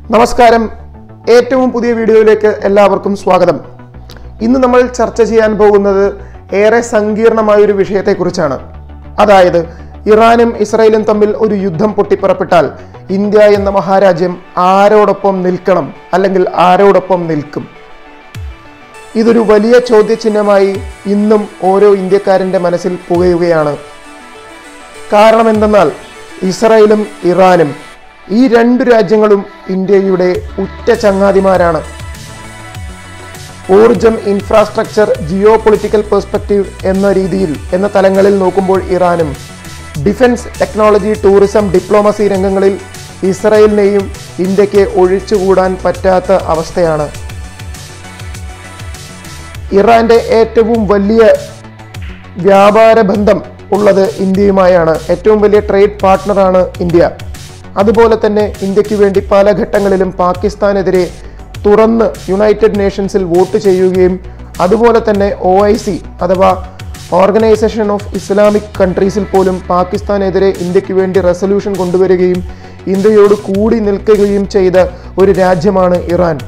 നമസ്കാരം ഏറ്റവും പുതിയ വീഡിയോയിലേക്ക് എല്ലാവർക്കും സ്വാഗതം ഇന്ന് നമ്മൾ ചർച്ച ചെയ്യാൻ പോകുന്നത് ഏറെ സങ്കീർണമായ ഒരു വിഷയത്തെക്കുറിച്ചാണ് അതായത് ഇറാനും ഇസ്രായേലും തമ്മിൽ ഒരു യുദ്ധം പൊട്ടിപ്പുറപ്പെട്ടാൽ ഇന്ത്യ എന്ന മഹാരാജ്യം ആരോടൊപ്പം നിൽക്കണം അല്ലെങ്കിൽ ആരോടൊപ്പം നിൽക്കും ഇതൊരു വലിയ ചോദ്യചിഹ്നമായി ഇന്നും ഓരോ ഇന്ത്യക്കാരൻ്റെ മനസ്സിൽ പുകയുകയാണ് കാരണം എന്തെന്നാൽ ഇസ്രായേലും ഇറാനും ഈ രണ്ടു രാജ്യങ്ങളും ഇന്ത്യയുടെ ഉറ്റ ചങ്ങാതിമാരാണ് ഊർജം ഇൻഫ്രാസ്ട്രക്ചർ ജിയോ പൊളിറ്റിക്കൽ പെർസ്പെക്റ്റീവ് എന്ന രീതിയിൽ എന്ന തലങ്ങളിൽ നോക്കുമ്പോൾ ഇറാനും ഡിഫൻസ് ടെക്നോളജി ടൂറിസം ഡിപ്ലോമസി രംഗങ്ങളിൽ ഇസ്രായേലിനെയും ഇന്ത്യക്ക് ഒഴിച്ചുകൂടാൻ പറ്റാത്ത അവസ്ഥയാണ് ഇറാന്റെ ഏറ്റവും വലിയ വ്യാപാര ബന്ധം ഉള്ളത് ഇന്ത്യയുമായാണ് ഏറ്റവും വലിയ ട്രേഡ് പാർട്ട്ണറാണ് ഇന്ത്യ അതുപോലെ തന്നെ ഇന്ത്യക്ക് വേണ്ടി പല ഘട്ടങ്ങളിലും പാകിസ്ഥാനെതിരെ തുറന്ന് യുണൈറ്റഡ് നേഷൻസിൽ വോട്ട് ചെയ്യുകയും അതുപോലെ തന്നെ ഒ ഐ സി അഥവാ ഓർഗനൈസേഷൻ ഓഫ് ഇസ്ലാമിക് കൺട്രീസിൽ പോലും പാകിസ്ഥാനെതിരെ ഇന്ത്യക്ക് വേണ്ടി റെസൊല്യൂഷൻ കൊണ്ടുവരികയും ഇന്ത്യയോട് കൂടി നിൽക്കുകയും ചെയ്ത ഒരു രാജ്യമാണ് ഇറാൻ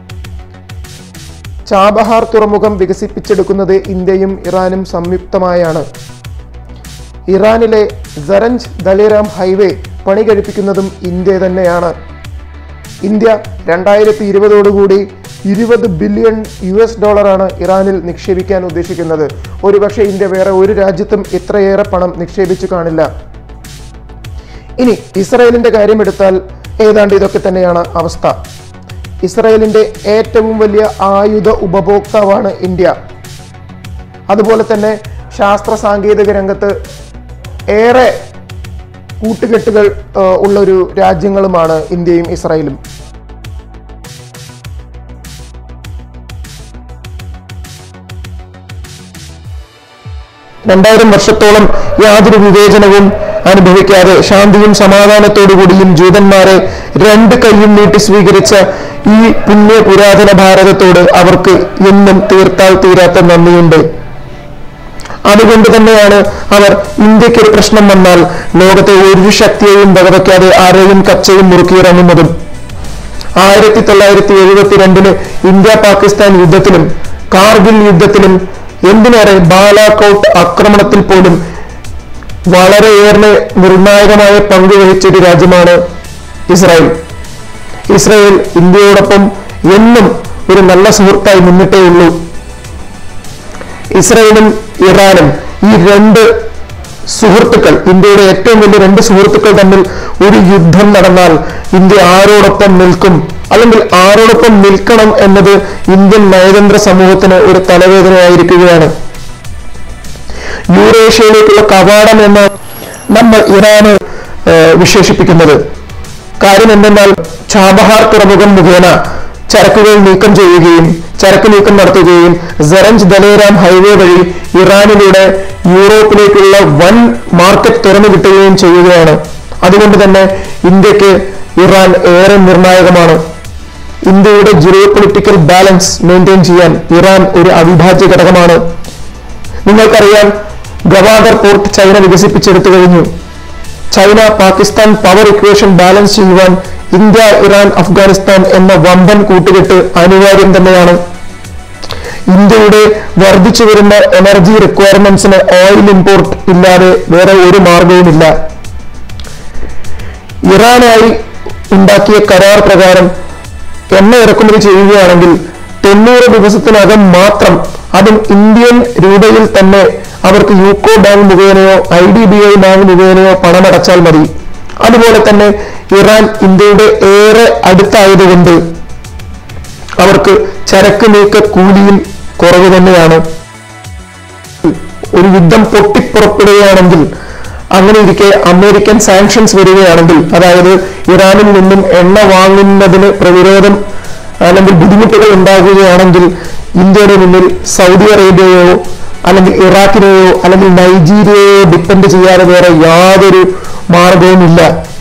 ചാബഹാർ തുറമുഖം വികസിപ്പിച്ചെടുക്കുന്നത് ഇന്ത്യയും ഇറാനും സംയുക്തമായാണ് ഇറാനിലെ സരഞ്ച് ദലേറാം ഹൈവേ പണി കഴിപ്പിക്കുന്നതും ഇന്ത്യ തന്നെയാണ് ഇന്ത്യ രണ്ടായിരത്തി ഇരുപതോടുകൂടി ഇരുപത് ബില്യൺ യു എസ് ഡോളറാണ് ഇറാനിൽ നിക്ഷേപിക്കാൻ ഉദ്ദേശിക്കുന്നത് ഒരുപക്ഷെ ഇന്ത്യ വേറെ ഒരു രാജ്യത്തും ഇത്രയേറെ പണം നിക്ഷേപിച്ചു കാണില്ല ഇനി ഇസ്രായേലിന്റെ കാര്യം എടുത്താൽ ഏതാണ്ട് ഇതൊക്കെ തന്നെയാണ് അവസ്ഥ ഇസ്രായേലിന്റെ ഏറ്റവും വലിയ ആയുധ ഉപഭോക്താവാണ് ഇന്ത്യ അതുപോലെ തന്നെ ശാസ്ത്ര സാങ്കേതിക രംഗത്ത് ഏറെ കൂട്ടുകെട്ടുകൾ ആ, ഉള്ളൊരു രാജ്യങ്ങളുമാണ് ഇന്ത്യയും ഇസ്രായേലും രണ്ടായിരം വർഷത്തോളം യാതൊരു വിവേചനവും അനുഭവിക്കാതെ ശാന്തിയും സമാധാനത്തോടുകൂടിയും ജൂതന്മാരെ രണ്ട് കൈയും നീട്ടി സ്വീകരിച്ച ഈ പുണ്യ പുരാതന ഭാരതത്തോട് അവർക്ക് എന്നും തീർത്താൽ തീരാത്ത നന്ദിയുണ്ട് അതുകൊണ്ട് തന്നെയാണ് അവർ ഇന്ത്യക്കൊരു പ്രശ്നം വന്നാൽ ലോകത്തെ ഒരു ശക്തിയെയും വകവയ്ക്കാതെ ആരെയും കച്ചയും മുറുക്കിയിറങ്ങുന്നതും ആയിരത്തി തൊള്ളായിരത്തി എഴുപത്തിരണ്ടില് ഇന്ത്യ പാകിസ്ഥാൻ യുദ്ധത്തിലും കാർഗിൽ യുദ്ധത്തിലും എന്തിനേറെ ബാലാകോട്ട് ആക്രമണത്തിൽ പോലും വളരെയേറെ നിർണായകമായ പങ്ക് വഹിച്ചൊരു രാജ്യമാണ് ഇസ്രായേൽ ഇസ്രായേൽ ഇന്ത്യയോടൊപ്പം എന്നും ഒരു നല്ല സുഹൃത്തായി മുന്നിട്ടേ ഉള്ളൂ ഇസ്രായേലും ഇറാനും ഈ രണ്ട് സുഹൃത്തുക്കൾ ഇന്ത്യയുടെ ഏറ്റവും വലിയ രണ്ട് സുഹൃത്തുക്കൾ തമ്മിൽ ഒരു യുദ്ധം നടന്നാൽ ഇന്ത്യ ആരോടൊപ്പം നിൽക്കും അല്ലെങ്കിൽ ആരോടൊപ്പം നിൽക്കണം എന്നത് ഇന്ത്യൻ നയതന്ത്ര സമൂഹത്തിന് ഒരു തലവേദനയായിരിക്കുകയാണ് യൂറേഷ്യയിലേക്കുള്ള കവാടം എന്ന് നമ്മൾ ഇറാന് ഏഹ്, വിശേഷിപ്പിക്കുന്നത് കാര്യം എന്തെന്നാൽ ചാബഹാർ തുറമുഖം മുഖേന ചരക്കുകൾ നീക്കം ചെയ്യുകയും ചരക്ക് നീക്കം നടത്തുകയും സെറഞ്ച് ദലേരാം ഹൈവേ വഴി ഇറാനിലൂടെ യൂറോപ്പിലേക്കുള്ള വൻ മാർക്കറ്റ് തുറന്നു കിട്ടുകയും ചെയ്യുകയാണ് അതുകൊണ്ട് തന്നെ ഇന്ത്യക്ക് ഇറാൻ ഏറെ നിർണായകമാണ് ഇന്ത്യയുടെ ജിയോ പൊളിറ്റിക്കൽ ബാലൻസ് മെയിൻറ്റെയിൻ ചെയ്യാൻ ഇറാൻ ഒരു അവിഭാജ്യ ഘടകമാണ് നിങ്ങൾക്കറിയാം ഗവാദർ പോർട്ട് ചൈന വികസിപ്പിച്ചെടുത്തു കഴിഞ്ഞു China Pakistan power equation balance ചെയ്യുവാൻ ഇന്ത്യ ഇറാൻ അഫ്ഗാനിസ്ഥാൻ എന്ന വമ്പൻ കൂട്ടുകെട്ട് അനിവാര്യം തന്നെയാണ് ഇന്ത്യയുടെ വർദ്ധിച്ചു വരുന്ന എനർജി റിക്വയർമെന്റ്സിന് ഓയിൽ ഇമ്പോർട്ട് ഇല്ലാതെ വേറെ ഒരു മാർഗവുമില്ല ഇറാനായി ഉണ്ടാക്കിയ കരാർ പ്രകാരം എണ്ണ ഇറക്കുമതി ചെയ്യുകയാണെങ്കിൽ തൊണ്ണൂറ് ദിവസത്തിനകം മാത്രം അതും ഇന്ത്യൻ രൂപയിൽ തന്നെ അവർക്ക് യൂക്കോ ബാങ്ക് മുഖേനയോ I D B I bank മുഖേനയോ പണമടച്ചാൽ മതി അതുപോലെ തന്നെ ഇറാൻ ഇന്ത്യയുടെ ഏറെ അടുത്തായതുകൊണ്ട് അവർക്ക് ചരക്ക് നീക്ക കൂലിയിൽ കുറവ് തന്നെയാണ് ഒരു യുദ്ധം പൊട്ടിപ്പുറപ്പെടുകയാണെങ്കിൽ അങ്ങനെ ഇരിക്കെ അമേരിക്കൻ സാങ്ഷൻസ് വരികയാണെങ്കിൽ അതായത് ഇറാനിൽ നിന്നും എണ്ണ വാങ്ങുന്നതിന് പ്രതിരോധം അല്ലെങ്കിൽ ബുദ്ധിമുട്ടുകൾ ഉണ്ടാകുകയാണെങ്കിൽ ഇന്ത്യയുടെ മുന്നിൽ സൗദി അറേബ്യയോ അല്ലെങ്കിൽ ഇറാഖിനെയോ അല്ലെങ്കിൽ നൈജീരിയയോ ഡിപ്പെൻഡ് ചെയ്യാതെ വേറെ യാതൊരു മാർഗവുമില്ല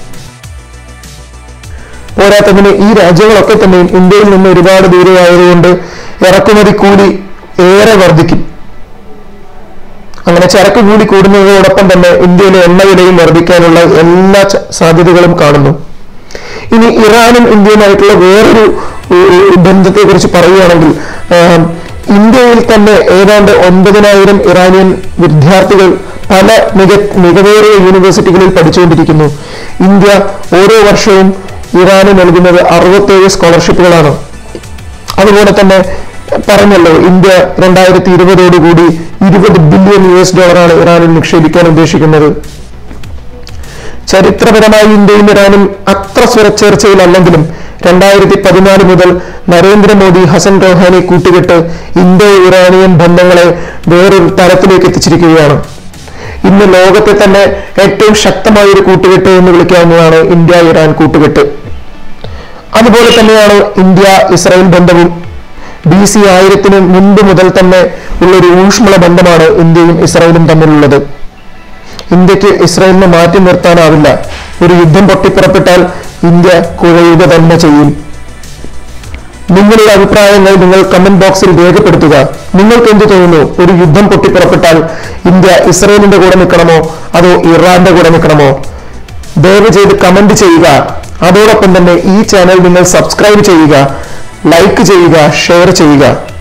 പോരാത്തതിന് ഈ രാജ്യങ്ങളൊക്കെ തന്നെയും ഇന്ത്യയിൽ നിന്ന് ഒരുപാട് ദൂരെയായതുകൊണ്ട് ഇറക്കുമതി കൂടി ഏറെ വർദ്ധിക്കും അങ്ങനെ ചരക്ക് കൂടി കൂടുന്നതോടൊപ്പം തന്നെ ഇന്ത്യയിലെ എണ്ണ വിലയും വർദ്ധിക്കാനുള്ള എല്ലാ ച- സാധ്യതകളും കാണുന്നു ഇനി ഇറാനും ഇന്ത്യയുമായിട്ടുള്ള വേറൊരു ബന്ധത്തെ കുറിച്ച് പറയുകയാണെങ്കിൽ ആം, ഇന്ത്യയിൽ തന്നെ ഏതാണ്ട് ഒൻപതിനായിരം ഇറാനിയൻ വിദ്യാർത്ഥികൾ പല മിക മികവേറിയ യൂണിവേഴ്സിറ്റികളിൽ പഠിച്ചുകൊണ്ടിരിക്കുന്നു ഇന്ത്യ ഓരോ വർഷവും ഇറാന് നൽകുന്നത് അറുപത്തേഴ് സ്കോളർഷിപ്പുകളാണ് അതുപോലെ തന്നെ പറഞ്ഞല്ലോ ഇന്ത്യ രണ്ടായിരത്തി ഇരുപതോടുകൂടി ഇരുപത് ബില്യൺ യു എസ് ഡോളറാണ് ഇറാനിൽ നിക്ഷേപിക്കാൻ ഉദ്ദേശിക്കുന്നത് ചരിത്രപരമായി ഇന്ത്യയും ഇറാനും അത്ര സ്വരച്ചേർച്ചയിലല്ലെങ്കിലും രണ്ടായിരത്തി പതിനാല് മുതൽ നരേന്ദ്രമോദി ഹസൻ റോഹാനി കൂട്ടുകെട്ട് ഇന്ത്യ ഇറാനിയൻ ബന്ധങ്ങളെ വേറൊരു തലത്തിലേക്ക് എത്തിച്ചിരിക്കുകയാണ് ഇന്ന് ലോകത്തെ തന്നെ ഏറ്റവും ശക്തമായ ഒരു കൂട്ടുകെട്ട് എന്ന് വിളിക്കാവുന്നതാണ് ഇന്ത്യ ഇറാൻ കൂട്ടുകെട്ട് അതുപോലെ തന്നെയാണ് ഇന്ത്യ ഇസ്രായേൽ ബന്ധവും ബി സി ആയിരത്തിന് മുൻപ് മുതൽ തന്നെ ഉള്ളൊരു ഊഷ്മള ബന്ധമാണ് ഇന്ത്യയും ഇസ്രായേലും തമ്മിലുള്ളത് ഇന്ത്യക്ക് ഇസ്രായേലിനെ മാറ്റി നിർത്താനാവില്ല ഒരു യുദ്ധം പൊട്ടിപ്പുറപ്പെട്ടാൽ ഇന്ത്യ കുഴയുക തന്നെ ചെയ്യും നിങ്ങളുടെ അഭിപ്രായങ്ങൾ നിങ്ങൾ കമന്റ് ബോക്സിൽ രേഖപ്പെടുത്തുക നിങ്ങൾക്ക് എന്ത് തോന്നുന്നു ഒരു യുദ്ധം പൊട്ടിപ്പുറപ്പെട്ടാൽ ഇന്ത്യ ഇസ്രയേലിന്റെ കൂടെ നിൽക്കണമോ അതോ ഇറാന്റെ കൂടെ നിൽക്കണമോ ദയവ് ചെയ്ത് കമന്റ് ചെയ്യുക അതോടൊപ്പം തന്നെ ഈ ചാനൽ നിങ്ങൾ സബ്സ്ക്രൈബ് ചെയ്യുക ലൈക്ക് ചെയ്യുക ഷെയർ ചെയ്യുക